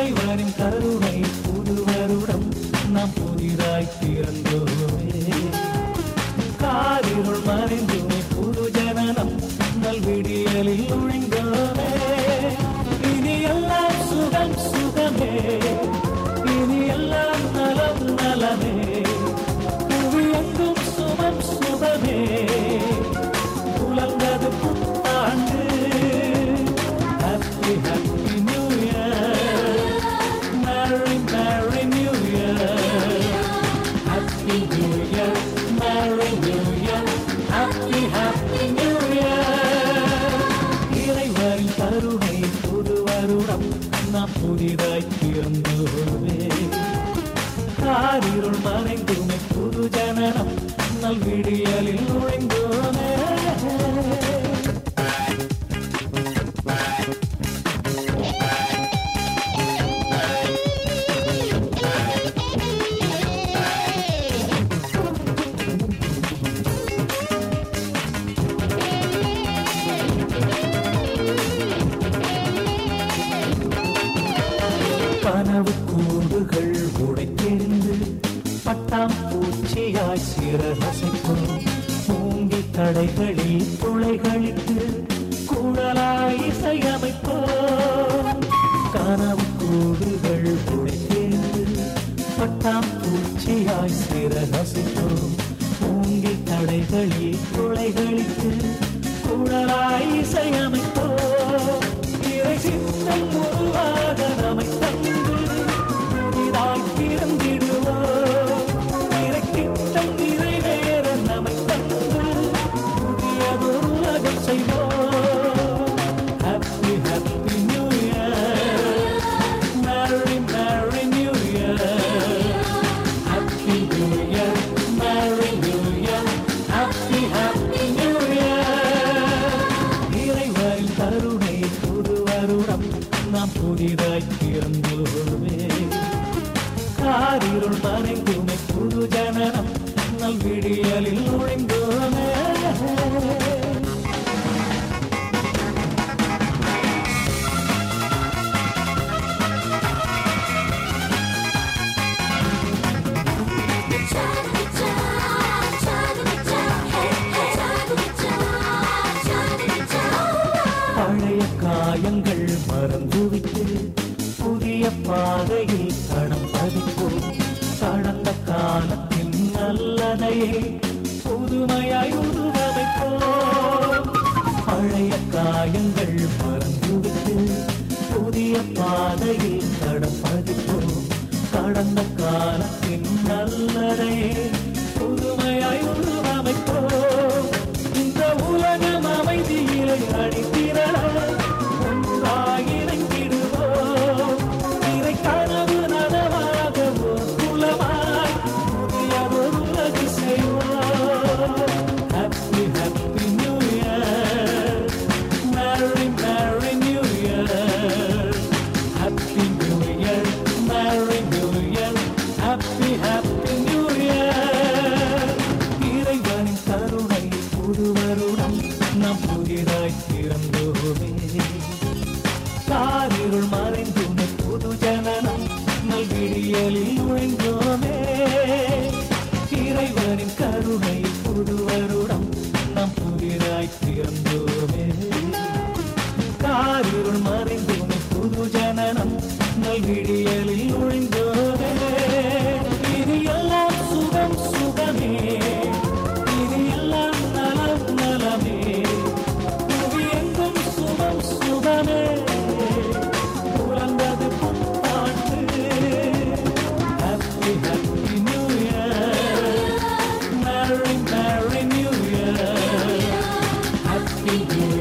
இறைவனின் கருணை புது வருடம் நாம் புதிதாய் பிறந்தோமே காரிருள் மறைந்துமே புது ஜனனம் நல்விடியலில் நுழைந்தோமே இனி எல்லாம் சுகம் சுகமே இனி எல்லாம் நலம் நலமே புவி எங்கும் சுகம் சுகமே புலர்ந்தது புத்தாண்டு happy happy new year merry merry new year happy new year merry new year happy happy new year இறைவரின் கருணை புது வருடம் நாம் புதிதாய் பிறந்தோமே காரிருள் மறைந்துமே புது ஜனனம் நல்விடியலில் நுழைந்தோமே கனவு கூடுகள் உடைத்தெறிந்து பட்டாம் பூச்சியாய் சிறகசைக்கும் மூங்கி தடைகளில் துளைகளிட்டு குழலாய் இசையமைப்போம் கனவு கூடுகள் உடைத்தெறிந்து பட்டாம் பூச்சியாய் சிறகசைக்கும் மூங்கி தடைகளில் துளைகளிட்டு குழலாய் இசையமைப்போம் இறை சித்தம் உருவாக நம்மை தந்து புதிதாய் பிறந்திடுவோம் இறை திட்டம் நிறைவேற நம்மை தந்து புதியதொரு உலகம் செய்வோம் happy happy new year merry merry new year happy new year merry new year happy happy new year இறைவரின் கருணை புது வருடம் நாம் புதிதாய் பிறந்தோமே காரிருள் மறைந்துமே புது ஜனனம் நல்விடியலில் நுழைந்தோமே பழைய காயங்கள் மறந்துவிட்டு புதிய பாதையில் தடம் பதிப்போம் கடந்த காலத்தின் நல்லதையே புதுமையாய் உருவமைப்போம் பழைய காயங்கள் மறந்துவிட்டு புதிய பாதையில் தடம் பதிப்போம் கடந்த காலத்தின் நல்லதையே புதுமையாய் உருவமைப்போம் இந்த உலகம் அமைதியிலே அடித்திரள ஒன்றாய் இணைந்திடுவோம் இறை கனவு நனவாக ஓர் குலமாய் புதியதொரு உலகு செய்வோம் happy happy new year merry merry new year happy new year merry new year happy happy new year இறைவனின் கருணை புது வருடம் நாம் புதிதாய் பிறந்தோமே காரிருள் மறைந்துமே புது ஜனனம் நல்விடியலில் நுழைந்தோமே இறைவனின் கருணை புது வருடம் நாம் புதிதாய் பிறந்தோமே காரிருள் மறைந்துமே புது ஜனனம் நல்விடியலில் நுழைந்தோமே இனி எல்லாம் சுகம் சுகமே இனி எல்லாம் நலம் நலமே புவி எங்கும் சுகம் சுகமே புலந்தது புத்தாண்டு happy happy new year merry merry new year happy new